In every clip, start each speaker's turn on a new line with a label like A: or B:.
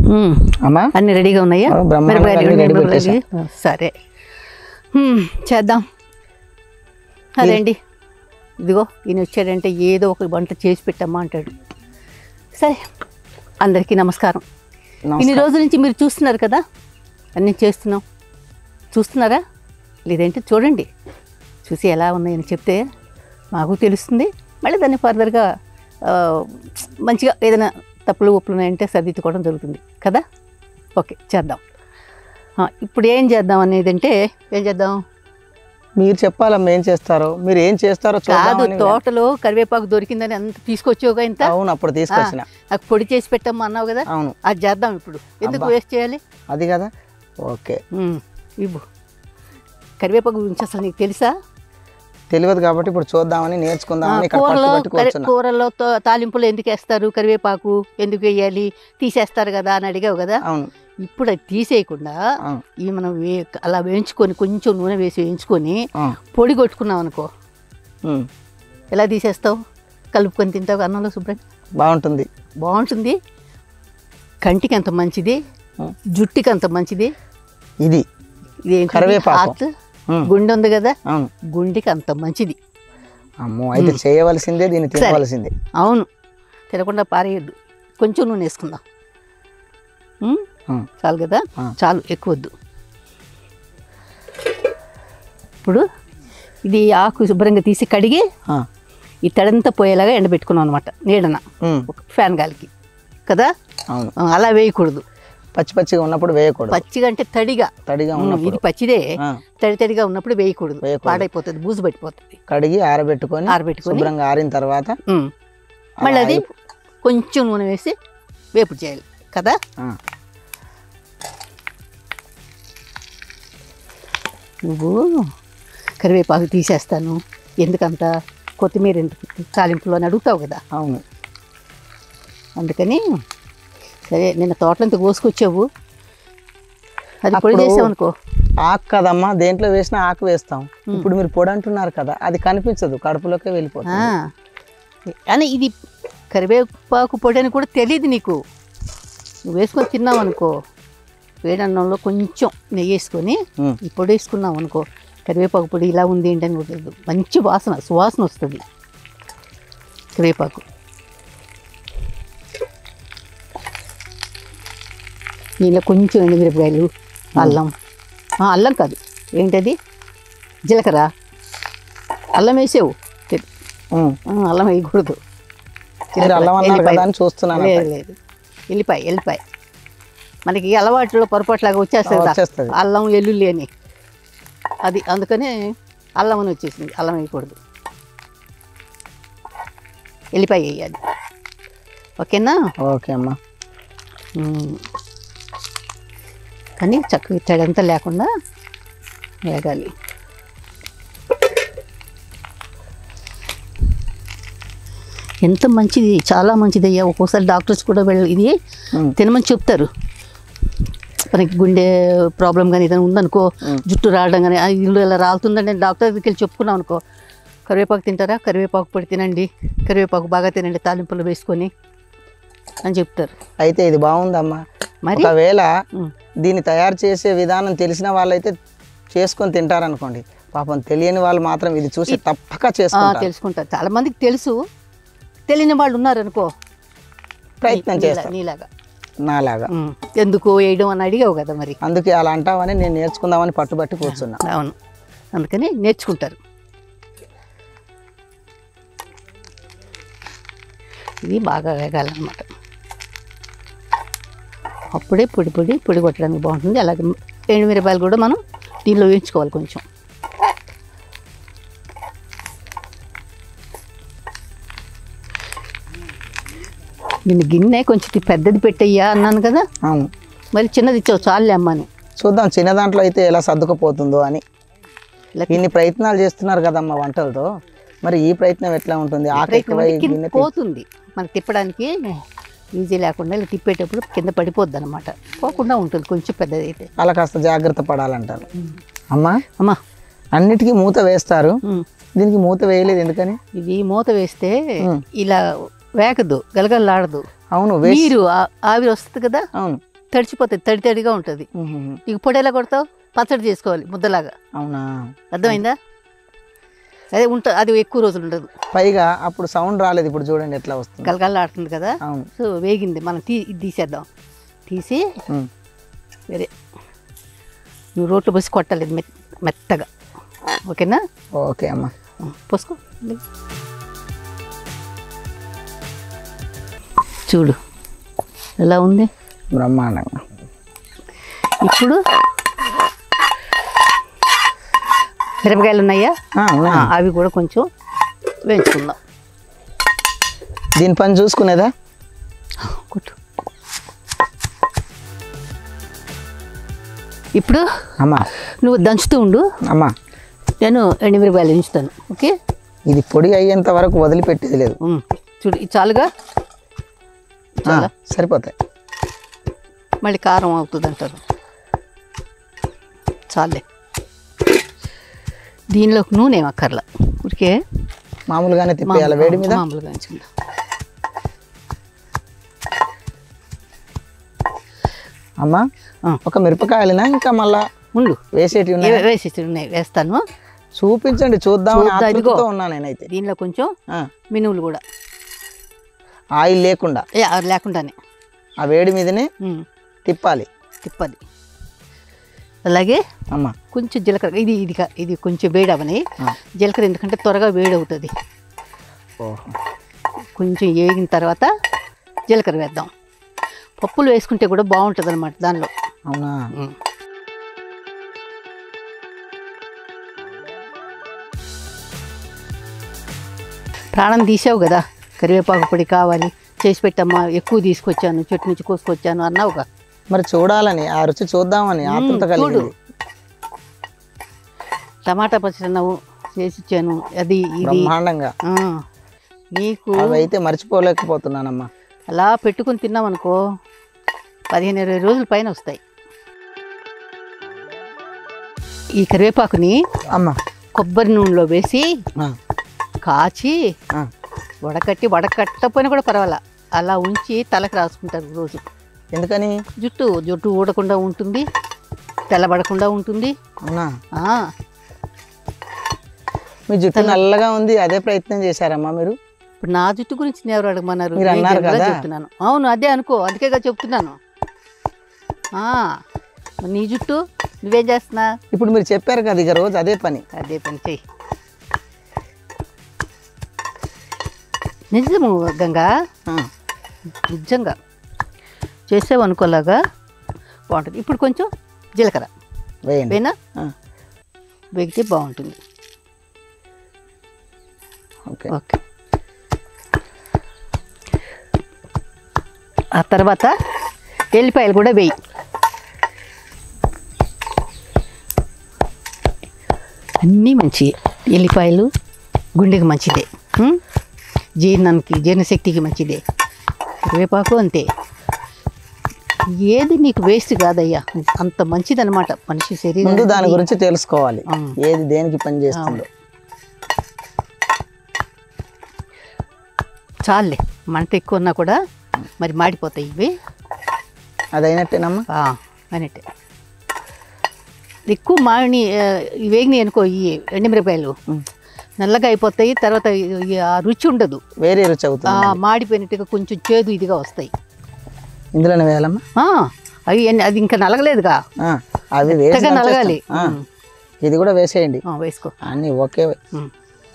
A: మ్మ్.
B: అమ్మా
A: అన్నీ రెడీగా ఉన్నాయా
B: ఆ, బ్రహ్మాండంగా
A: మిరపకాయలు
B: అన్నీ రెడీ
A: మిరపకాయలు
B: పెట్టేసా.
A: సరే మ్మ్, చేద్దాం అదేండి ఇదిగో ఈయన వచ్చాడంటే ఏదో ఒక వంట చేసి పెట్టమ్మా అంటాడు సరే అందరికీ నమస్కారం ఇన్ని రోజుల నుంచి మీరు చూస్తున్నారు కదా అన్నీ చేస్తున్నాం చూస్తున్నారా లేదంటే చూడండి చూసి ఎలా ఉన్నాయని చెప్తే మాకు తెలుస్తుంది మళ్ళీ దాన్ని ఫర్దర్గా ఆ, మంచిగా ఏదైనా తప్పులు ఒప్పులు ఉన్నాయంటే సరిదిద్దుకోవడం జరుగుతుంది కదా ఓకే చేద్దాం ఆ, ఇప్పుడు ఏం చేద్దాం అనేది అంటే ఏం చేద్దాం
B: మీరు చెప్పాలమ్మా ఏం చేస్తారో మీరు ఏం చేస్తారో
A: కాదు
B: చూద్దామని
A: తోటలో కరివేపాకు దొరికిందని అంత తీసుకొచ్చావుగా ఇంత
B: అవును అప్పుడు తీసుకొచ్చిన
A: నాకు పొడి చేసి పెట్టమ్మా అన్నావు కదా
B: అవును
A: అది చేద్దాం ఇప్పుడు ఎందుకు
B: అబ్బా.
A: వేస్ట్ చేయాలి
B: అది కదా ఓకే
A: ఉమ్, ఇవ్వు కరివేపాకు గురించి అసలు నీకు తెలుసా
B: తెలియదు కాబట్టి ఇప్పుడు చూద్దామని
A: ఆ,
B: నేర్చుకుందామని ఇక్కడ
A: కూరలో
B: పట్టుబట్టి
A: కరి-
B: కూర్చున్నా
A: కూరల్లో తో- తాలింపులు ఎందుకు వేస్తారు కరివేపాకు ఎందుకు వేయాలి తీసేస్తారు కదా అని అడిగావు కదా
B: అవును
A: ఇప్పుడు అది తీసేయకుండా
B: అవును
A: ఇవి మనం వే అలా వేయించుకొని కొంచెం నూనె వేసి వేయించుకొని
B: ఆ,
A: పొడి కొట్టుకున్నాం అనుకో
B: ఉమ్,
A: ఎలా తీసేస్తావు కలుపుకొని తింటావు అన్నంలో శుభ్రంగా
B: బాగుంటుంది
A: బాగుంటుంది కంటికి అంత మంచిది
B: ఉమ్,
A: జుట్టుకి అంత మంచిది
B: ఇది
A: ఇది
B: కరివేపాకు.
A: హార్ట్
B: ఉమ్,
A: గుండె ఉంది కదా
B: అవును
A: గుండెకి అంత మంచిది
B: అమ్మో అయితే చేయవలసిందే దీన్ని తినవలసిందే
A: అవును తినకుండా పారేయద్దు కొంచెం నూనె వేసుకుందాం ఉమ్?
B: ఉమ్,
A: చాలు కదా
B: ఆ.
A: చాలు ఎక్కువ వద్దు ఇప్పుడు ఇది ఆకు శుభ్రంగా తీసి కడిగి
B: ఆ,
A: ఈ తడంతా పోయేలాగా ఎండబెట్టుకున్నాం అనమాట నీడన
B: ఉమ్,
A: ఒక ఫ్యాన్ గాలికి కదా
B: అవును
A: ఆ, అలా వేయకూడదు
B: పచ్చి పచ్చిగా ఉన్నప్పుడు వేయకూడదు
A: పచ్చిగా అంటే తడిగా
B: తడిగా
A: ఉమ్,
B: ఉన్నప్పుడు
A: ఇది పచ్చిదే
B: ఆ,
A: తడి తడిగా ఉన్నప్పుడు వేయకూడదు
B: వేయకూడదు.
A: పాడైపోతుంది బూజు పట్టిపోతుంది
B: కడిగి ఆరబెట్టుకొని
A: ఆరబెట్టుకొని
B: శుభ్రంగా ఆరిన తర్వాత
A: ఉమ్. మళ్ళీ అది
B: అయిపో-
A: కొంచెం నూనె వేసి వేపుడు చేయాలి కదా
B: ఆ,
A: నువ్వు కరివేపాకు తీసేస్తాను ఎందుకంత కొత్తిమీర ఎందుకు తాలింపులో అని అడుగుతావు కదా
B: అవును
A: అందుకని సరే నిన్న తోటలంతా కోసుకొచ్చావు అది పొడి
B: అప్పుడు-
A: చేసావనుకో
B: ఆకు కదమ్మా దేంట్లో వేసినా ఆకు వేస్తాం ఇప్పుడు మీరు పొడి అంటున్నారు కదా అది కనిపించదు కడుపులోకే వెళ్ళిపోతుంది
A: ఆ. అని ఇది కరివేపాకు పొడి అని కూడా తెలియదు నీకు నువ్వు వేసుకొని తిన్నావు అనుకో వేడన్నంలో కొంచెం నెయ్యి వేసుకొని
B: ఉమ్,
A: ఈ పొడి వేసుకున్నావు అనుకో కరివేపాకు పొడి ఇలా ఉంది ఏంటని కూడా తెలియదు మంచి వాసన సువాసన వస్తుంది కరివేపాకు దీనిలో కొంచెం ఎండుమిరపకాయలు అల్లం ఆ, అల్లం కాదు ఏంటది జీలకర్ర అల్లం వేసావు తె-
B: ఉమ్.
A: ఆ, అల్లం వేయకూడదు
B: మీరు అల్లం అన్నారు
A: ఎల్లిపాయ.
B: కదా అని చూస్తున్నాను
A: లేదు లేదు ఎల్లిపాయ ఎల్లిపాయ మనకి అలవాట్లో పొరపాట్లాగా వచ్చేస్తుంది కదా.
B: వచ్చేస్తుంది
A: అల్లం వెల్లుల్లి అని అది అందుకనే అల్లం అని వచ్చేసింది అల్లం వేయకూడదు ఎల్లిపాయ వేయాలి ఓకేనా
B: ఓకే అమ్మా
A: ఉమ్. కానీ చక్కగా తడంతా లేకుండా వేగాలి ఎంత మంచిది చాలా మంచిది అయ్యా ఒక్కోసారి డాక్టర్స్ కూడా వెళ్ళి ఇది
B: ఉమ్,
A: తినమని చెప్తారు మనకి గుండె ప్రాబ్లం కానీ ఏదైనా ఉందనుకో జుట్టు రావడం కానీ ఇల్లు ఇలా రాలుతుందండి డాక్టర్ దగ్గరికి వెళ్ళి చెప్పుకున్నాం అనుకో కరివేపాకు తింటారా కరివేపాకు పొడి తినండి కరివేపాకు బాగా తినండి తాలింపులు వేసుకొని అని చెప్తారు
B: అయితే ఇది బాగుందమ్మా
A: మరి
B: ఒకవేళ
A: ఉమ్,
B: దీన్ని తయారు చేసే విధానం తెలిసిన వాళ్ళైతే చేసుకొని తింటారనుకోండి పాపం తెలియని వాళ్ళు మాత్రం ఇది చూసి తప్పక
A: ఆ,
B: చేసుకుంటారు
A: తెలుసుకుంటారు చాలా మందికి తెలుసు తెలియని వాళ్ళు ఉన్నారు అనుకో
B: ప్రయత్నం
A: నీలా-
B: చేస్తారు
A: నీలాగా
B: నాలాగా
A: ఉమ్, ఎందుకు వేయడం అని అడిగావు కదా మరి
B: అందుకే అలా అంటావని నేను నేర్చుకుందామని పట్టుబట్టి కూర్చున్నా
A: అవును అందుకని నేర్చుకుంటారు ఇది బాగా వేగాలన్నమాట అప్పుడే పొడి పొడి పొడి కొట్టడానికి బాగుంటుంది అలాగే ఎండుమిరపాయలు కూడా మనం దీనిలో వేయించుకోవాలి కొంచెం దీన్ని గిన్నె కొంచెం పెద్దది పెట్టయ్యా అన్నాను కదా
B: అవును
A: మరి చిన్నది ఇచ్చావు చాలులే అమ్మని
B: చూద్దాం చిన్న దాంట్లో అయితే ఎలా సర్దుకుపోతుందో అని
A: ఇలా
B: ఇన్ని ప్రయత్నాలు చేస్తున్నారు కదమ్మా వంటలతో మరి ఈ ప్రయత్నం ఎట్లా ఉంటుంది ఆకలి ఎక్కువ ఈ
A: కింద
B: గిన్నె తీ-
A: పోతుంది మనకి తిప్పడానికి ఈజీ లేకుండా ఇలా తిప్పేటప్పుడు కింద పడిపోద్ది అనమాట పోకుండా ఉంటుంది కొంచెం పెద్దది అయితే
B: అలా కాస్త జాగ్రత్త పడాలంటారు అమ్మా
A: అమ్మా
B: అన్నిటికీ మూత వేస్తారు
A: ఉమ్,
B: దీనికి మూత వేయలేదు ఎందుకని
A: ఇది మూత వేస్తే
B: ఉమ్.
A: ఇలా వేగదు గలగలలాడదు
B: అవును వేసి
A: నీరు ఆ- ఆవిరి వస్తుంది కదా
B: అవును
A: తడిచిపోతుంది తడి తడిగా ఉంటుంది
B: ఉహుహు.
A: ఇక పొడి ఎలా కొడతావు పచ్చడి చేసుకోవాలి ముద్దలాగా
B: అవునా
A: అర్థమైందా అదే ఉంట అది ఎక్కువ రోజులు ఉండదు
B: పైగా అప్పుడు సౌండ్ రాలేదు ఇప్పుడు చూడండి ఎట్లా వస్తుంది
A: గలగల్లాడుతుంది కదా
B: అవును
A: సో వేగింది మనం తీ ఇది తీసేద్దాం తీసి
B: ఉమ్.
A: వేరే నువ్వు రోట్లో పోసి కొట్టాలి ఇది మెత్- మెత్తగా ఓకేనా
B: ఓకే అమ్మ
A: పోసుకో చూడు ఎలా ఉంది
B: బ్రహ్మాండంగా
A: ఇప్పుడు మిరపకాయలు ఉన్నాయా
B: ఆ, ఉన్నాయి.
A: ఆ, అవి కూడా కొంచెం వేయించుకుందాం
B: దీని పని చూసుకునేదా
A: కొట్టు ఇప్పుడు
B: అమ్మ
A: నువ్వు దంచుతూ ఉండు
B: అమ్మ
A: నేను ఎండుమిరపకాయలు వేయించుతాను ఓకే
B: ఇది పొడి అయ్యేంత వరకు వదిలిపెట్టేది లేదు
A: ఉమ్. చూడు ఇది చాలుగా
B: ఆ,
A: చాలా
B: సరిపోతాయి
A: మళ్ళీ కారం అవుతుంది అంటారు చాలే దీనిలో నూనె ఏం అక్కర్లా ఊరికే
B: మామూలుగానే తిప్పేయాలి వేడి మీద
A: మామూలుగా ఉంచుకుందాం
B: అమ్మ
A: ఆ,
B: ఒక మిరపకాయలనా ఇంకా మళ్ళా
A: ఉండు
B: వేసేటివి ఉన్నాయి
A: ఏ- వేసి ఉన్నాయి వేస్తాను
B: చూపించండి చూద్దామని
A: చూద్దాం, ఇదిగో.
B: ఆతృతతో ఉన్నా నేనైతే
A: దీనిలో కొంచెం
B: ఆ,
A: మినువులు కూడా
B: ఆయిల్ లేకుండా
A: ఏ, అది లేకుండానే
B: ఆ వేడి మీదనే
A: ఉమ్,
B: తిప్పాలి
A: తిప్పది అలాగే
B: అమ్మ
A: కొంచెం జీలకర్ర ఇది ఇది కా- ఇది కొంచెం వేడి అవని
B: ఆ.
A: జీలకర్ర ఎందుకంటే త్వరగా వేడి అవుతుంది
B: ఓహో
A: కొంచెం వేగిన తర్వాత జీలకర్ర వేద్దాం పప్పులు వేసుకుంటే కూడా బాగుంటుంది అనమాట దానిలో
B: అవునా
A: ఉమ్. ప్రాణం తీసావు కదా కరివేపాకు పొడి కావాలి చేసి పెట్టమ్మా ఎక్కువ తీసుకొచ్చాను చెట్టు నుంచి కోసుకొచ్చాను అన్నావుగా
B: మరి చూడాలని ఆ రుచి చూద్దామని ఆతృత
A: మ్మ్, చూడు
B: కలిగింది
A: టమాటా పచ్చడి అన్నావు చేసి ఇచ్చాను అది ఇది
B: బ్రహ్మాండంగా
A: ఆ, నీకు
B: అవి అయితే మర్చిపోలేకపోతున్నానమ్మా
A: అలా పెట్టుకుని తిన్నామనుకో పదిహేను ఇరవై రోజుల పైన వస్తాయి ఈ కరివేపాకుని
B: అమ్మ
A: కొబ్బరి నూనెలో వేసి
B: ఆ,
A: కాచి
B: ఆ.
A: వడకట్టి వడకట్టపోయినా కూడా పర్వాలా అలా ఉంచి తలకు రాసుకుంటారు రోజు
B: ఎందుకని
A: జుట్టు జుట్టు ఊడకుండా ఉంటుంది తెల్లబడకుండా ఉంటుంది
B: అవునా
A: ఆ,
B: మీ జుట్టు నల్లగా ఉంది అదే ప్రయత్నం చేశారమ్మా మీరు
A: ఇప్పుడు నా జుట్టు గురించి నేను ఎవరు అడగమన్నారు
B: మీరు
A: నేను
B: అన్నారు
A: జనరల్గా
B: కదా.
A: చెప్తున్నాను అవును అదే అనుకో అందుకేగా చెప్తున్నాను ఆ, మరి నీ జుట్టు నువ్వేం చేస్తున్నా
B: ఇప్పుడు మీరు చెప్పారు కదా ఇక రోజు అదే పని
A: అదే పని చెయ్యి నిజము గంగా
B: ఆ,
A: నిజంగా చేసావు అనుకోలాగా బాగుంటుంది ఇప్పుడు కొంచెం జీలకర్ర
B: వేయండి
A: వేనా
B: ఆ,
A: వేగితే బాగుంటుంది
B: ఓకే
A: ఓకే ఆ తర్వాత ఎల్లిపాయలు కూడా వేయి అన్నీ మంచివి ఎల్లిపాయలు గుండెకి మంచిదే ఉం? జీర్ణానికి జీర్ణశక్తికి మంచిదే కరివేపాకు అంతే ఏది నీకు వేస్ట్ కాదయ్యా అంత మంచిదన్నమాట మనిషి శరీరం
B: ముందు దాని గురించి తెలుసుకోవాలి
A: ఆ.
B: ఏది దేనికి పని చేస్తుందో
A: చాలే మంట ఎక్కువ ఉన్నా కూడా మరి మాడిపోతాయి ఇవి
B: అది అయినట్టేనమ్మా
A: ఆ, అన్నట్టే ఎక్కువ మాడిని ఆ, ఈ వేగిని అనుకో ఈ ఎండుమిరపకాయలు
B: ఉమ్.
A: నల్లగా అయిపోతాయి తర్వాత ఈ- ఈ ఆ రుచి ఉండదు
B: వేరే రుచి
A: ఆ,
B: అవుతుంది
A: మాడిపోయినట్టుగా కొంచెం చేదు ఇదిగా వస్తాయి
B: ఇందులోనే వేయాలమ్మా
A: ఆ, అవి ఎన్ని- అది ఇంకా నలగలేదుగా
B: ఆ, అవి వేసి
A: మెత్తగా నలగాలి
B: దంచేస్తాం. ఆ,
A: ఉమ్.
B: ఇది కూడా వేసేయండి
A: ఆ, వేసుకో
B: అన్నీ ఓకే
A: ఉమ్.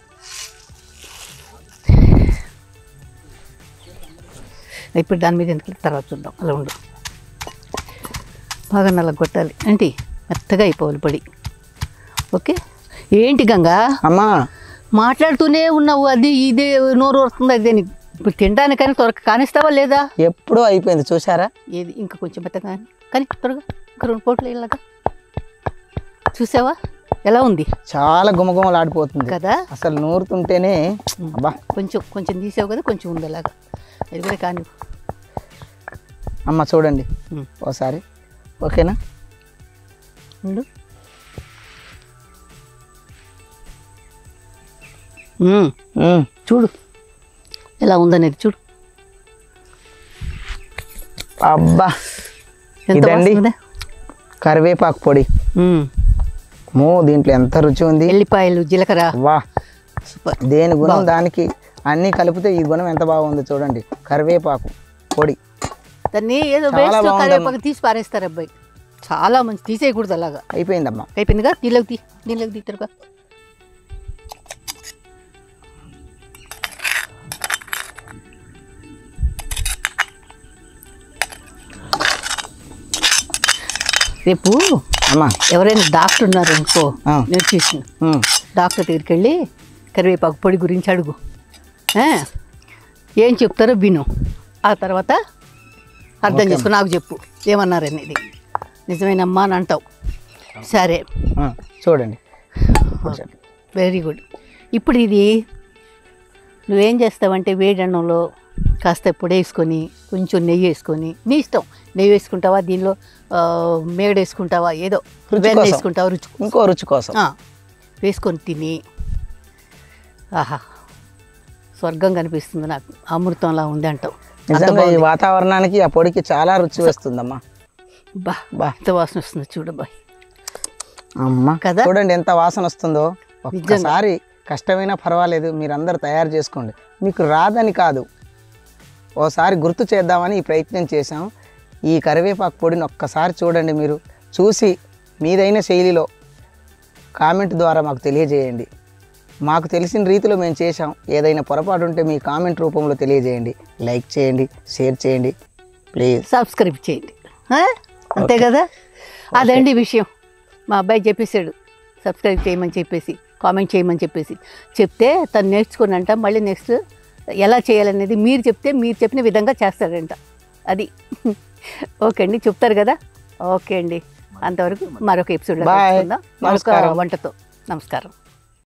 A: ఇప్పుడు దాని మీద ఎందుకు తర్వాత చూద్దాం అలా ఉండు బాగా నల్లగొట్టాలి ఏంటి మెత్తగా అయిపోవాలి పొడి ఓకే ఏంటి గంగా
B: అమ్మా
A: మాట్లాడుతూనే ఉన్నావు అది ఇదే నోరు వస్తుంది అదే నీకు ఇప్పుడు తినడానికైనా త్వరగా కానిస్తావా లేదా
B: ఎప్పుడూ అయిపోయింది చూసారా
A: ఏది ఇంకా కొంచెం మెత్తగా కానీ కానీ త్వరగా ఇంకా రెండు పోట్లు ఇలాగా చూసావా ఎలా ఉంది
B: చాలా గుమగుమలాడిపోతుంది
A: కదా
B: అసలు నూరుతుంటేనే అబ్బా
A: కొంచెం కొంచెం తీసావు కదా కొంచెం ఉంది అలాగా అది కూడా కానీ
B: అమ్మ చూడండి
A: ఉమ్.
B: ఓసారి ఓకేనా
A: ఉండు ఉమ్,
B: ఉమ్,
A: చూడు ఎలా ఉందనేది చూడు
B: అబ్బా
A: ఎంత
B: ఇదండి
A: వస్తుంది
B: కరివేపాకు పొడి మో దీంట్లో ఎంత రుచి ఉంది
A: ఎల్లిపాయలు జీలకర్ర
B: వా
A: సూపర్
B: దేని గుణం దానికి అన్నీ కలిపితే ఈ గుణం ఎంత బాగుంది చూడండి కరివేపాకు పొడి
A: దాన్ని ఏదో
B: చాలా
A: వేస్ట్
B: బాగుందమ్మా.
A: కరివేపాకు తీసి పారేస్తారు అబ్బాయి చాలా మంచి తీసేయకూడదు అలాగా
B: అయిపోయిందమ్మా
A: అయిపోయిందిగా దీనిలోకి తీ దీనిలోకి తీద్దరుగా రేపు
B: అమ్మా
A: ఎవరైనా డాక్టర్ ఉన్నారు అనుకో
B: ఆ.
A: నేను చూసిన
B: ఉమ్.
A: డాక్టర్ దగ్గరికి వెళ్ళి కరివేపాకు పొడి గురించి అడుగు ఆ? ఏం చెప్తారో విను ఆ తర్వాత అర్థం చేసుకో నాకు చెప్పు ఏమన్నారనేది నిజమేనమ్మా అని అంటావు సరే
B: ఆ, చూడండి కూర్చోండి.
A: వెరీ గుడ్ ఇప్పుడు ఇది నువ్వేం చేస్తావంటే వేడి అన్నంలో కాస్త పొడి వేసుకొని కొంచెం నెయ్యి వేసుకొని నీ ఇష్టం నెయ్యి వేసుకుంటావా దీనిలో ఆ, మేగడ వేసుకుంటావా ఏదో
B: రుచి
A: వెన్న
B: కోసం.
A: వేసుకుంటావా రుచి
B: ఇంకో రుచి కోసం
A: ఆ, వేసుకొని తిని ఆహా స్వర్గం కనిపిస్తుంది నాకు అమృతంలా ఉంది అంటావు అంత
B: నిజంగా ఈ
A: బాగుంది.
B: వాతావరణానికి ఆ పొడికి చాలా రుచి వస్తుందమ్మా
A: బా
B: బా
A: ఎంత వాసన వస్తుంది చూడబ్బాయి
B: అమ్మా
A: కదా?
B: చూడండి ఎంత వాసన వస్తుందో ఒక్కసారి కష్టమైనా పర్వాలేదు మీరందరూ తయారు చేసుకోండి మీకు రాదని కాదు ఓసారి గుర్తు చేద్దామని ఈ ప్రయత్నం చేశాం ఈ కరివేపాకు పొడిని ఒక్కసారి చూడండి మీరు చూసి మీదైన శైలిలో కామెంట్ ద్వారా మాకు తెలియజేయండి మాకు తెలిసిన రీతిలో మేము చేశాం ఏదైనా పొరపాటు ఉంటే మీ కామెంట్ రూపంలో తెలియజేయండి లైక్ చేయండి షేర్ చేయండి ప్లీజ్
A: సబ్స్క్రైబ్ చేయండి ఆ? అంతే కదా అదండి విషయం మా అబ్బాయి చెప్పేశాడు సబ్స్క్రైబ్ చేయమని చెప్పేసి కామెంట్ చేయమని చెప్పేసి చెప్తే తను నేర్చుకున్నంట మళ్ళీ నెక్స్ట్ ఎలా చేయాలనేది మీరు చెప్తే మీరు చెప్పిన విధంగా చేస్తాడంట అది ఓకే అండి చెప్తారు కదా ఓకే అండి అంతవరకు మరొక ఎపిసోడ్లో
B: Bye.
A: కలుసుకుందాం మరొక
B: నమస్కారం.
A: వంటతో నమస్కారం